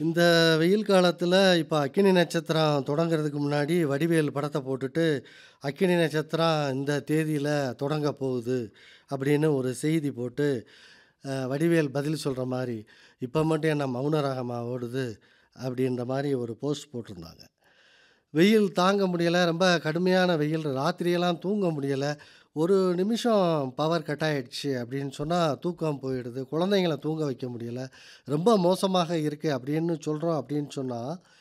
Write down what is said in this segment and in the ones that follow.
இந்த வெயில் காலத்துல இப்ப அக்கினி நட்சத்திரம் தொடங்குறதுக்கு முன்னாடி வடிவேல் படத்த போட்டுட்டு, "அக்கினி நட்சத்திரம் இந்த தேதியில தொடங்க போகுது" அப்படின்னு ஒரு செய்தி போட்டு, அ வடிவேல் பதில் சொல்ற மாரி, "இப்ப மட்டும் என்ன மௌன ராகமா ஓடுது?" அப்படின்ற மாரி ஒரு போஸ்ட் போட்டிருந்தாங்க. வெயில் தாங்க முடியல. ரொம்ப கடுமையான வெயில். ராத்திரியெல்லாம் தூங்க முடியல. ஒரு நிமிஷம் பவர் கட் ஆயிடுச்சு அப்படின்னு சொன்னா, தூக்கம் போயிடுது. குழந்தைங்கள தூங்க வைக்க முடியல. ரொம்ப மோசமாக இருக்கு அப்படின்னு சொல்றோம் அப்படின்னு சொன்னா,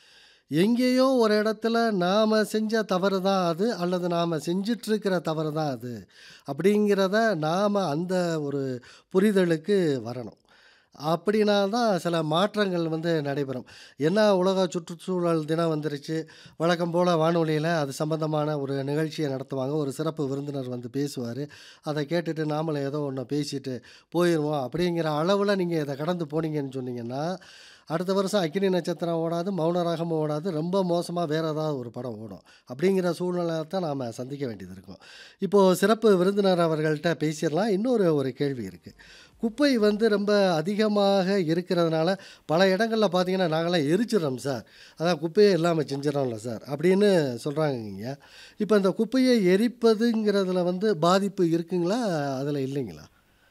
எங்கேயோ ஒரு இடத்துல நாம செஞ்ச தவறு தான் அது, அல்லது நாம செஞ்சுட்ருக்கிற தவறு தான் அது. அப்படிங்கிறத நாம அந்த ஒரு புரிதலுக்கு வரணும். அப்படின்னா தான் சில மாற்றங்கள் வந்து நடைபெறும். ஏன்னா உலக சுற்றுச்சூழல் தினம் வந்துருச்சு. வழக்கம் போல வானொலியில அது சம்பந்தமான ஒரு நிகழ்ச்சிய நடத்துவாங்க. ஒரு சிறப்பு விருந்தினர் வந்து பேசுவாரு. அத கேட்டுட்டு நாமளும் ஏதோ ஒண்ண பேசிட்டு போயிருவோம். அப்படிங்கிற அளவுல நீங்க இத கடந்து போனீங்கன்னு சொன்னீங்கன்னா, அடுத்த வருஷம் அக்கினி நட்சத்திரம் ஓடாது, மௌன ராகமும் ஓடாது. ரொம்ப மோசமா வேற ஏதாவது ஒரு படம் ஓடும். அப்படிங்கிற சூழ்நிலைய தான் நாம சந்திக்க வேண்டியது இருக்கும். இப்போ சிறப்பு விருந்தினர் அவர்கள்ட்ட பேசிறலாம். இன்னொரு ஒரு கேள்வி இருக்கு. குப்பை வந்து ரொம்ப அதிகமாக இருக்கிறதுனால, பல இடங்கள்ல பார்த்தீங்கன்னா, "நாங்கலாம் எரிச்சிடுறோம் சார். அதான் குப்பையே இல்லாம செஞ்சுர்றோம்ல சார்" அப்படின்னு சொல்றாங்கங்க. இப்ப இந்த குப்பைய எரிப்பதுங்கிறதுல வந்து பாதிப்பு இருக்குங்களா? அதுல இல்லைங்களா?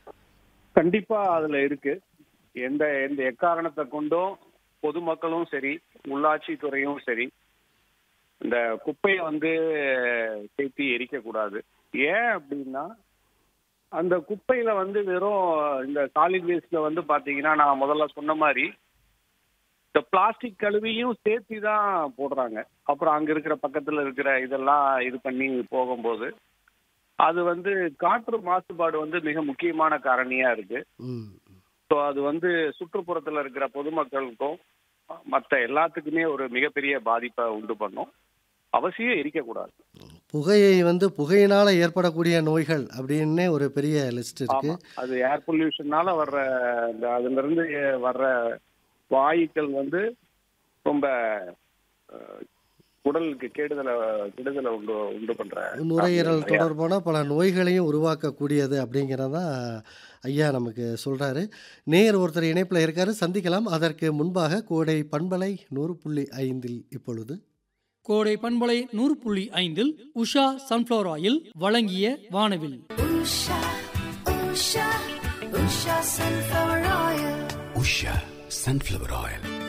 கண்டிப்பா அதுல இருக்கு. எந்த எந்த எக்காரணத்த கொண்டும் பொதுமக்களும் சரி, உள்ளாட்சி துறையும் சரி, இந்த குப்பைய வந்து சேர்த்து எரிக்கக்கூடாது. ஏன் அப்படின்னா, அந்த குப்பையில வந்து வெறும் இந்த சாலிட் வேஸ்ட்ல வந்து பார்த்தீங்கன்னா, நான் முதல்ல சொன்ன மாரி, இந்த பிளாஸ்டிக் கழிவையும் சேர்த்து தான் போடுறாங்க. அப்புறம் அங்க இருக்கிற பக்கத்துல இருக்கிற இதெல்லாம் இது பண்ணி போகும்போது, அது வந்து காற்று மாசுபாடு வந்து மிக முக்கியமான காரணியா இருக்கு. ம். ஸோ அது வந்து சுற்றுப்புறத்துல இருக்கிற பொதுமக்களுக்கும், மத்த எல்லாத்துக்குமே ஒரு மிகப்பெரிய பாதிப்ப உண்டு பண்ணும். அவசியம் எரிக்கக்கூடாது. புகையை வந்து புகையினால ஏற்படக்கூடிய நோய்கள் அப்படின்னே ஒரு பெரிய லிஸ்ட் இருக்கு. ஆமா. அது ஏர் பொல்யூஷன்னால வர்ற இந்த அதிலிருந்து வர்ற வாயுக்கள் வந்து ரொம்ப அ உடலுக்கு கெடுதல கெடுதல உண்டு உண்டு பண்ற நுரையீரல் நிறையா தொடர்பான பல நோய்களையும் உருவாக்கக்கூடியது அப்படிங்கிறத தான் ஐயா நமக்கு சொல்றாரு. நேயர் ஒருத்தர் இணைப்புல இருக்காரு. சந்திக்கலாம். அதற்கு முன்பாக கோடை பண்பலை 100.5ல் இப்பொழுது கோடை பண்பலை 100.5ல் உஷா சன்ஃப்ளவர் ஆயில் வழங்கிய வானவில். Usha, Usha, Usha sunflower oil. Usha sunflower oil